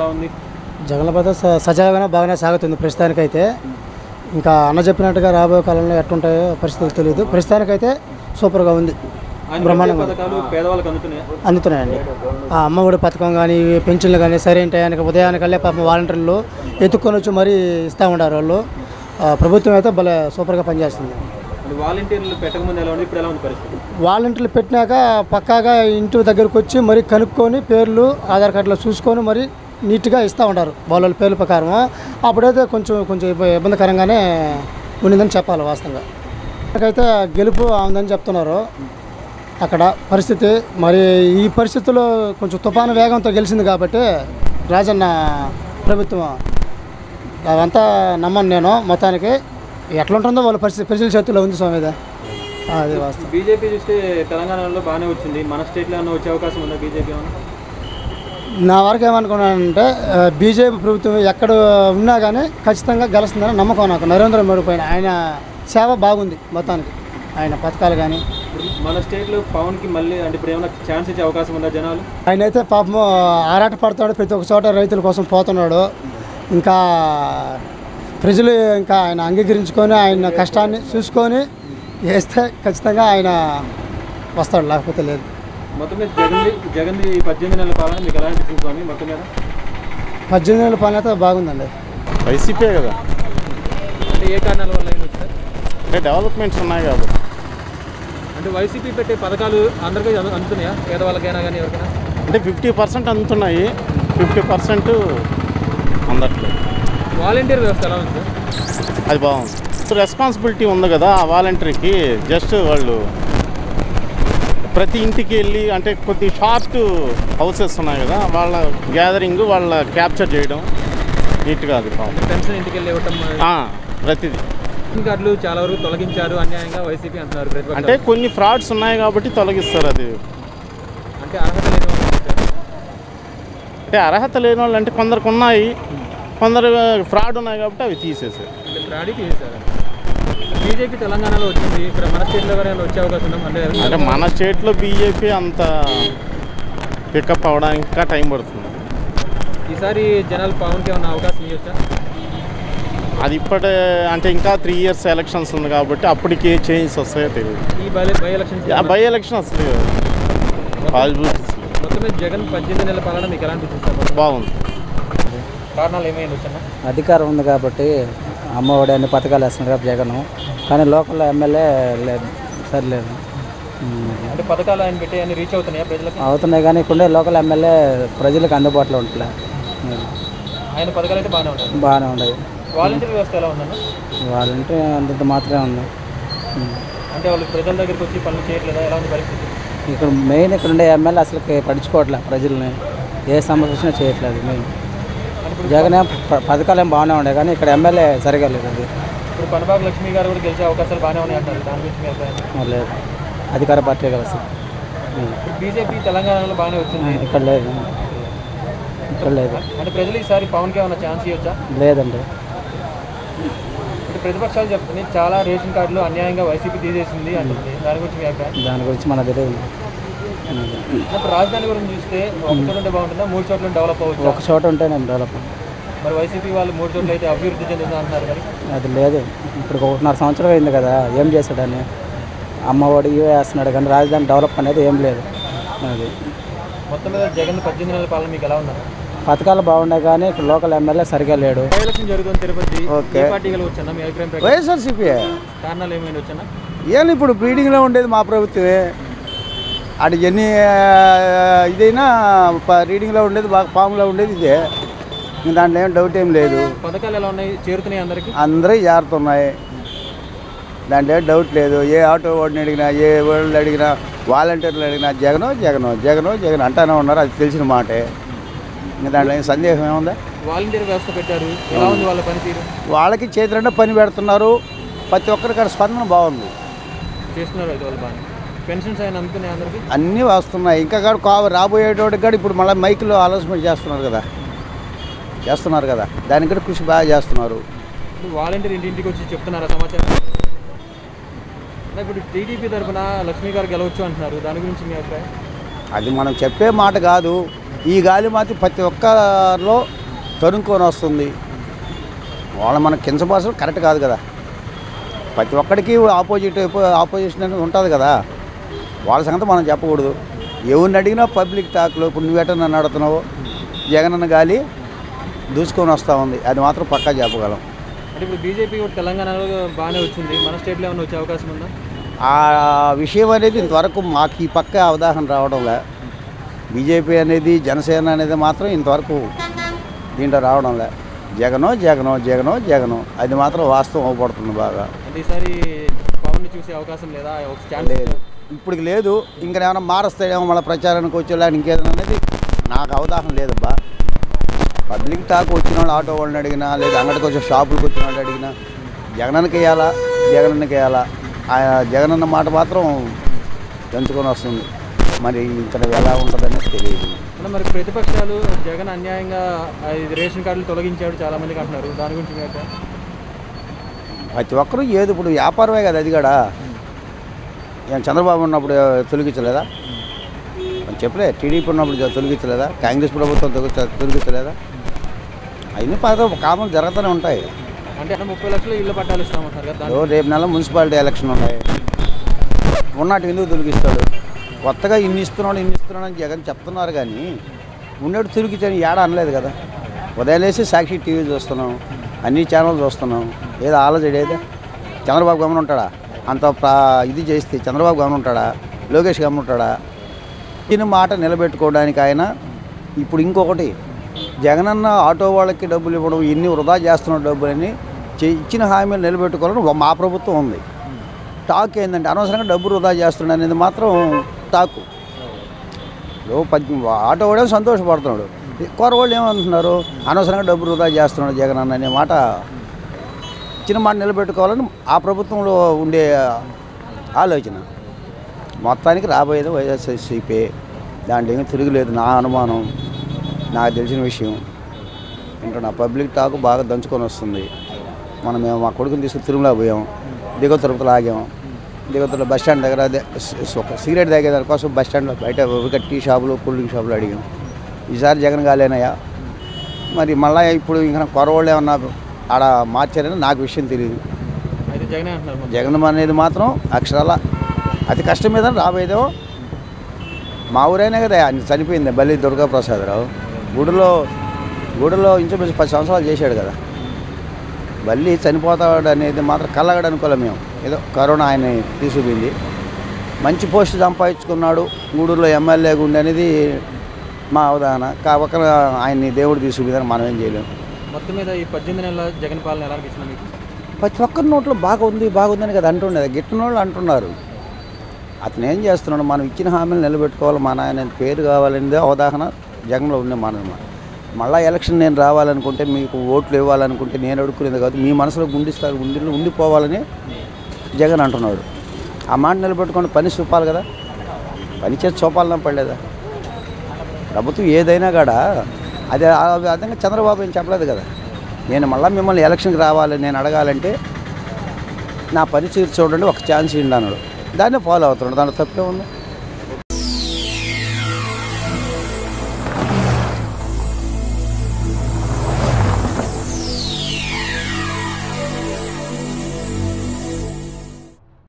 ఉంది జగన్ పథకం స- సజావుగానే బాగానే సాగుతుంది ప్రస్తుతానికైతే ఇంకా అన్న చెప్పినట్టుగా రాబోయే కాలంలో ఎట్టుంటాయో పరిస్థితులు తెలియదు ప్రస్తుతానికైతే సూపర్గా ఉంది ఆయన పెట్టే బ్రహ్మాండంగా ఉంది. పథకాలు పేదవాళ్ళకి అందుతున్నాయి అందుతున్నాయండి ఆ అమ్మఒడి పథకం కానీ పెన్షన్లు కానీ సరైన టయానికి ఉదయానికల్లే పాపం వాలంటీర్లు ఎత్తుక్కొని వచ్చి మరీ ఇస్తూ ఉంటారు వాళ్ళు ఆ, ప్రభుత్వం అయితే భలే సూపర్గా పనిచేస్తుంది అంటే వాలంటీర్లు పెట్టకముందు ఎలా ఉంది ఇప్పుడు ఎలా ఉంది పరిస్థితి వాలంటీర్లు పెట్టినాక పక్కాగా ఇంటి దగ్గరకు వచ్చి మరి కనుక్కొని పేర్లు ఆధార్ కార్డులో చూసుకొని మరి నీట్గా ఇస్తూ ఉంటారు వాళ్ళ వాళ్ళ పేర్ల ప్రకారం అప్పుడైతే కొంచెం కొంచెం ఇబ్బ- ఇబ్బందికరంగానే ఉండిందని చెప్పాలి వాస్తవంగా నాకైతే గెలుపు ఉందని చెప్తున్నారు అక్కడ పరిస్థితి మరి ఈ పరిస్థితుల్లో కొంచెం తుఫాను వేగంతో గెలిచింది కాబట్టి రాజన్న ప్రభుత్వం అదంతా నమ్మను నేను మొత్తానికి ఎట్లుంటుందో వాళ్ళ పరిస్థితి ప్రజల చేతుల్లో ఉంది స్వామి ఇది. అది వాస్తవం బీజేపీ చూస్తే తెలంగాణలో బాగానే వచ్చింది మన స్టేట్లో ఏమన్నా వచ్చే అవకాశం ఉందా బీజేపీ ఏమన్నా నా వరకు ఏమనుకున్నానంటే ఆ, బీజేపీ ప్రభుత్వం ఎక్కడ ఉన్నా కానీ ఖచ్చితంగా గెలుస్తుందని నమ్మకం నాకు నరేంద్ర మోడీ పైన ఆయన సేవ బాగుంది మొత్తానికి ఆయన పథకాలు కానీ ఇప్పుడు మన స్టేట్లో పవన్కి మళ్ళీ అంటే ఇప్పుడు ఏమైనా ఛాన్స్ ఇచ్చే అవకాశం ఉందా జనాలు ఆయన అయితే పాపం ఆరాట పడతాడు ప్రతి ఒక్క చోట రైతుల కోసం పోతున్నాడు ఇంకా ప్రజలు ఇంకా ఆయన అంగీకరించుకొని ఆయన కష్టాన్ని చూసుకొని వేస్తే ఖచ్చితంగా ఆయన వస్తాడు లేకపోతే లేదు మొత్తం మీద జగన్ జగన్ ఈ పద్దెనిమిది నెలల పాలన మీకు ఎలా అనిపిస్తుంది స్వామి మొత్తం మీద పద్దెనిమిది ఏళ్ళ పని అయితే బాగుందండి వైసీపీ కదా అంటే ఏ కారణాల వల్ల అయింది సార్ అంటే డెవలప్మెంట్స్ ఉన్నాయి కాబట్టి అంటే వైసీపీ పెట్టే పథకాలు అందరికీ అందు- అందుతున్నాయా పేదవాళ్ళకైనా కానీ ఎవరికైనా అంటే ఫిఫ్టీ పర్సెంట్ అందుతున్నాయి ఫిఫ్టీ పర్సెంట్ అందట్లేదు వాలంటీర్ వ్యవస్థ ఎలా ఉంది సార్ అది బాగుంది రెస్పాన్సిబిలిటీ ఉంది కదా ఆ వాలంటరీకి జస్ట్ వాళ్ళు ప్రతి ఇంటికి వెళ్ళి అంటే కొద్ది షార్ట్ హౌసెస్ ఉన్నాయి కదా వాళ్ళ గ్యాదరింగ్ వాళ్ళ క్యాప్చర్ చేయడం నీట్గా అది బాగుంది పెన్షన్ ఇంటికి వెళ్ళి ఇవ్వటం ఆ, ప్రతిదీ రేషన్ కార్డులు చాలా వరకు తొలగించారు అన్యాయంగా వైసీపీ అంటున్నారు ప్రతిపక్షాలు. అంటే కొన్ని ఫ్రాడ్స్ ఉన్నాయి కాబట్టి తొలగిస్తారు అది అంటే అర్హత లేని వాళ్ళు అంటారు. అంటే అర్హత లేని వాళ్ళు అంటే కొందరికి ఉన్నాయి కొందరు ఫ్రాడ్ ఉన్నాయి కాబట్టి అవి తీసేసారు అంటే ఫ్రాడీ తీసేశారు బీజేపీ తెలంగాణలో వచ్చింది ఇక్కడ మన స్టేట్లో ఎవరైనా వచ్చే అవకాశం ఉందా మళ్ళీ అంటే మన స్టేట్లో బీజేపీ అంత పికప్ అవ్వడానికి ఇంకా టైం పడుతుంది ఈసారి జనాలు పవన్కి ఏమన్నా అవకాశం ఇవ్వచ్చా అది ఇప్పటి అంటే ఇంకా త్రీ ఇయర్స్ ఎలక్షన్స్ ఉంది కాబట్టి అప్పటికి చేంజెస్ వస్తాయో తెలియదు ఈ బై బై ఎలక్షన్స్ ఆ బై ఎలక్షన్ అసలు పాసిబిలిటీస్ మొత్తం మీద జగన్ పద్దెనిమిది నెలల పాలన మీకు ఎలా అనిపిస్తుంది సార్ మొత్తం? బాగుంది కారణాలు ఏమైంది వచ్చన్నా అధికారం ఉంది కాబట్టి అమ్మఒడి అన్ని పథకాలు వేస్తున్నారు కాబట్టి జగన్ కానీ లోకల్ ఎమ్మెల్యే లేదు సరిలేదు ఉమ్. అంటే పథకాలు ఆయన పెట్టి అన్ని రీచ్ అవుతున్నాయా ప్రజలకు అవుతున్నాయి కానీ ఇక్కడే లోకల్ ఎమ్మెల్యే ప్రజలకు అందుబాటులో ఉంటలే ఆయన పథకాలు అయితే బాగానే ఉన్నాయి బాగానే ఉండదు వాలంటీర్ వ్యవస్థ ఎలా ఉందన్న వాళ్ళంటే అంతంత మాత్రమే ఉంది ఉమ్. అంటే వాళ్ళు ప్రజల దగ్గరికి వచ్చి పనులు చేయట్లేదా ఎలా ఉంది పరిస్థితి ఇక్కడ మెయిన్ ఇక్కడ ఉండే ఎమ్మెల్యే అసలు పడుచుకోవట్లే ప్రజల్ని ఏ సమస్య వచ్చినా చేయట్లేదు మెయిన్ అంటే ఇప్పుడు జగన్ ఏం ప- పథకాలు ఏం బాగానే ఉండే కానీ ఇక్కడ ఎమ్మెల్యే సరిగా లేదు అది ఇప్పుడు పనబాగ్ లక్ష్మి గారు కూడా గెలిచే అవకాశాలు బాగానే ఉన్నాయి అంటారు దాని గురించి మీ అభిప్రాయం లేదు అధికార పార్టీ కలిసి ఉమ్. ఇప్పుడు బీజేపీ తెలంగాణలో బాగానే వచ్చింది ఇక్కడ లేదు ఇక్కడ లేదు అంటే ప్రజలు ఈసారి పవన్కి ఏమైనా ఛాన్స్ ఇవ్వచ్చా లేదండి అంటే ప్రతిపక్షాలు చెప్తున్నాయి చాలా రేషన్ కార్డులు అన్యాయంగా వైసీపీ తీసేసింది అంటుంది దాని గురించి మీ అభిప్రాయం దాని గురించి మనకు తెలియదు ఇప్పుడు రాజధాని గురించి చూస్తే ఒక చోట ఉంటే బాగుంటుందా మూడు చోట్ల డెవలప్ అవ్వచ్చు ఒక చోట ఉంటేనే డెవలప్ మరి వైసీపీ వాళ్ళు మూడు చోట్ల అయితే అభివృద్ధి చెందుతుందా అంటున్నారు మరి అది లేదు ఇప్పుడు ఒకటిన్నర సంవత్సరం అయింది కదా ఏం చేశాడని అమ్మఒడి ఇవే వేస్తున్నాడు కానీ రాజధాని డెవలప్ అనేది ఏం లేదు అది మొత్తం మీద జగన్ పద్దెనిమిది నెలల పాలన మీకు ఎలా ఉన్నారు పథకాలు బాగున్నాయి కానీ ఇక్కడ లోకల్ ఎమ్మెల్యే సరిగా లేడు ఎలక్షన్ జరుగుతుంది తిరుపతి ఓకే. ఏ పార్టీ గెలవచ్చన్నా మీ అభిప్రాయం ప్రకారం వైఎస్ఆర్సీపీ కారణాలు ఏమైనా వచ్చన్నా ఏం ఇప్పుడు బ్రీడింగ్లో ఉండేది మా ప్రభుత్వమే అటు ఎన్ని ఆ, ఇదైనా ప- రీడింగ్లో ఉండేది బాగా ఫామ్లో ఉండేది ఇదే ఇంక దాంట్లో ఏం డౌట్ ఏం లేదు పథకాలు ఎలా ఉన్నాయి చేరుతున్నాయి అందరికి అందరూ జారుతున్నాయి దాంట్లో ఏం డౌట్ లేదు ఏ ఆటో వాడిని అడిగినా ఏ వాళ్ళు అడిగినా వాలంటీర్లు అడిగినా జగనో జగనో జగనో జగన్ అంటానే ఉన్నారు అది తెలిసిన మాటే ఇంకా దాంట్లో ఏం సందేహం ఏముందా వాలంటీర్ వ్యవస్థ పెట్టారు ఎలా ఉంది వాళ్ళ పనితీరు వాళ్ళకి చేతులంటే పని పెడుతున్నారు ప్రతి ఒక్కరికి స్పందన బాగుంది చేస్తున్నారు అయితే వాళ్ళు బాగా పెన్షన్స్ ఆయన అందుతున్నాయి అందరికి అన్నీ వస్తున్నాయి ఇంకా కాదు కావ రాబోయేటోడికి కూడా ఇప్పుడు మళ్ళీ మైకులో అనౌన్స్మెంట్ చేస్తున్నారు కదా చేస్తున్నారు కదా దానికి కూడా కృషి బాగా చేస్తున్నారు ఇప్పుడు వాలంటీర్ ఇంటింటికి వచ్చి చెప్తున్నారా సమాచారం అంటే ఇప్పుడు టీడీపీ తరఫున లక్ష్మీ గారు గెలవచ్చు అంటున్నారు దాని గురించి మీ అభిప్రాయం అది మనం చెప్పే మాట కాదు ఈ గాలి మాత్రం ప్రతి ఒక్కరిలో తరుముకొని వస్తుంది వాళ్ళ మన కించబాసలు కరెక్ట్ కాదు కదా ప్రతి ఒక్కడికి ఆపోజిట్ ఆపోజిషన్ అనేది ఉంటుంది కదా వాళ్ళ సంగతి మనం చెప్పకూడదు ఎవరిని అడిగినా పబ్లిక్ టాక్లో ఇప్పుడు నువ్వెట నన్ను అడుగుతున్నావు జగనన్న గాలి దూసుకొని వస్తూ ఉంది అది మాత్రం పక్కా చెప్పగలం అంటే ఇప్పుడు బీజేపీ కూడా తెలంగాణలో బాగానే వచ్చింది మన స్టేట్లో ఏమైనా వచ్చే అవకాశం ఉందా ఆ విషయం అనేది ఇంతవరకు మాకు ఈ పక్క అవగాహన రావడంలే బీజేపీ అనేది జనసేన అనేది మాత్రం ఇంతవరకు దీంట్లో రావడంలే జగనో జగనో జగనో జగనో అది మాత్రం వాస్తవం అవపడుతుంది బాగా అంటే ఈసారి పవన్ చూసే అవకాశం లేదా ఒక ఛాన్స్ లేదు ఇప్పుడు లేదు ఇంకా ఏమైనా మారుస్తాడేమో మళ్ళీ ప్రచారానికి వచ్చేలా ఇంకేదైనా అనేది నాకు అవగాహన లేదబ్బా పబ్లిక్ టాక్ వచ్చిన వాళ్ళు ఆటో వాళ్ళని అడిగినా లేదా అంగడికి వచ్చే షాపులకు వచ్చిన వాళ్ళు అడిగినా జగనన్నకి వేయాలా జగనన్నకి వేయాలా ఆ జగనన్న మాట మాత్రం పెంచుకొని వస్తుంది మరి ఇక్కడ ఎలా ఉంటుందనేది తెలియదు అంటే మరి ప్రతిపక్షాలు జగన్ అన్యాయంగా ఆ, ఇది రేషన్ కార్డులు తొలగించాడు చాలా మందికి అంటున్నారు దాని గురించి మీ అభిప్రాయం? ప్రతి ఒక్కరూ ఏది ఇప్పుడు వ్యాపారమే కదా అది కూడా ఏం చంద్రబాబు ఉన్నప్పుడు తొలగించలేదా అని చెప్పలే టీడీపీ ఉన్నప్పుడు తొలగించలేదా కాంగ్రెస్ ప్రభుత్వం తొలగి- తొలగించలేదా అవన్నీ పాత కామన్ జరుగుతూనే ఉంటాయి అంటే అంటే ముప్పై లక్షలు ఇళ్ళ పట్టాలు ఇస్తామంటారు కదా దాని ఓ రేపు నెల మున్సిపాలిటీ ఎలక్షన్ ఉన్నాయి ఉన్నట్టు ఎందుకు తొలగిస్తాడు కొత్తగా ఇన్ని ఇస్తున్నాడు ఇన్ని ఇస్తున్నాడు అని జగన్ చెప్తున్నారు కానీ ఉన్నట్టు తిరిగితే ఏడా అనలేదు కదా ఉదయం లేసి సాక్షి టీవీ చూస్తున్నాం అన్ని ఛానల్ చూస్తున్నాం ఏదో ఆలోచన ఏదో చంద్రబాబు గమనం ఉంటాడా అంత ప్రా ఇది చేస్తే చంద్రబాబు గమనం ఉంటాడా లోకేష్ గమనం ఉంటాడా ఇచ్చిన మాట నిలబెట్టుకోవడానికి ఆయన ఇప్పుడు ఇంకొకటి జగనన్న ఆటో వాళ్ళకి డబ్బులు ఇవ్వడం ఇన్ని వృధా చేస్తున్న డబ్బులని చే- ఇచ్చిన హామీలు నిలబెట్టుకోవాలని మా ప్రభుత్వం ఉంది టాక్ ఏంటంటే అనవసరంగా డబ్బు వృధా చేస్తున్నాడు అనేది మాత్రం టాకు ఇప్పుడు పద్ ఆటో వాడే సంతోషపడుతున్నాడు కొరవాళ్ళు ఏమంటున్నారు అనవసరంగా డబ్బు వృధా చేస్తున్నాడు జగన్ అన్న అనే మాట ఇచ్చిన మాట నిలబెట్టుకోవాలని ఆ ప్రభుత్వంలో ఉండే ఆలోచన మొత్తానికి రాబోయేది వైఎస్ఆర్సీపీ దాంట్లో ఏమీ తిరుగులేదు నా అనుమానం నాకు తెలిసిన విషయం ఏంటంటే పబ్లిక్ టాక్ బాగా దంచుకొని వస్తుంది మనం మేము మా కొడుకుని తీసుకుని తిరుమల పోయాం దిగువ తిరుపతిలో ఆగాం దిగువతలో బస్ స్టాండ్ దగ్గర అదే సి- ఒక సిగరెట్ తాగే దానికోసం బస్ స్టాండ్లో బయట ఒక టీ షాపులు కూల్ డ్రింక్ షాపులు అడిగాం ఈసారి జగన్ గాలేనయ్యా మరి మళ్ళీ ఇప్పుడు ఇంకా కొరవాళ్ళు ఏమన్నా ఆడ మార్చారని నాకు విషయం తెలియదు అయితే జగనే అంటున్నారు మొత్తం. జగన్ అనేది మాత్రం అక్షరాల అతి కష్టం మీద రాబోయేదేమో మా ఊరైనా కదా ఆయన చనిపోయింది బల్లి దుర్గాప్రసాదరావు గుడిలో గుడిలో ఇంచుమించు పది సంవత్సరాలు చేశాడు కదా బల్లి చనిపోతాడు అనేది మాత్రం కలగడు అనుకోలే మేము ఏదో కరోనా ఆయన తీసుకుపోయింది మంచి పోస్ట్ సంపాదించుకున్నాడు గూడూరులో ఎమ్మెల్యే గుండె అనేది మా అవగాహన కావక ఆయన్ని దేవుడు తీసుకుపోయిందని మనం ఏం చేయలేము మొత్తం మీద ఈ పద్దెనిమిది నెలల జగన్ పాలన ఎలా అనిపించింది మీకు ప్రతి ఒక్కరి నోట్లో బాగుంది బాగుందని కదా అంటుండేది గిట్టిన వాళ్ళు అంటున్నారు అతను ఏం చేస్తున్నాడు మనం ఇచ్చిన హామీలు నిలబెట్టుకోవాలి మన ఆయన పేరు కావాలనేది అవగాహన జగన్లో ఉంది మన మళ్ళీ ఎలక్షన్ నేను రావాలనుకుంటే మీకు ఓట్లు ఇవ్వాలనుకుంటే నేను అడుక్కునేది కాదు మీ మనసులో గుండిస్తారు గుండెల్లో ఉండిపోవాలని జగన్ అంటున్నాడు ఆ మాట నిలబెట్టుకొని పని చూపాలి కదా పని చేసి చూపాలన్నా పడలేదా ప్రభుత్వం ఏదైనా కూడా అదే ఆ విధంగా చంద్రబాబు ఏం చెప్పలేదు కదా నేను మళ్ళీ మిమ్మల్ని ఎలక్షన్కి రావాలి నేను అడగాలంటే నా పని తీర్చి చూడండి ఒక ఛాన్స్ ఇవ్వండి అన్నాడు దాన్ని ఫాలో అవుతున్నాడు దాంట్లో తప్పే ఉంది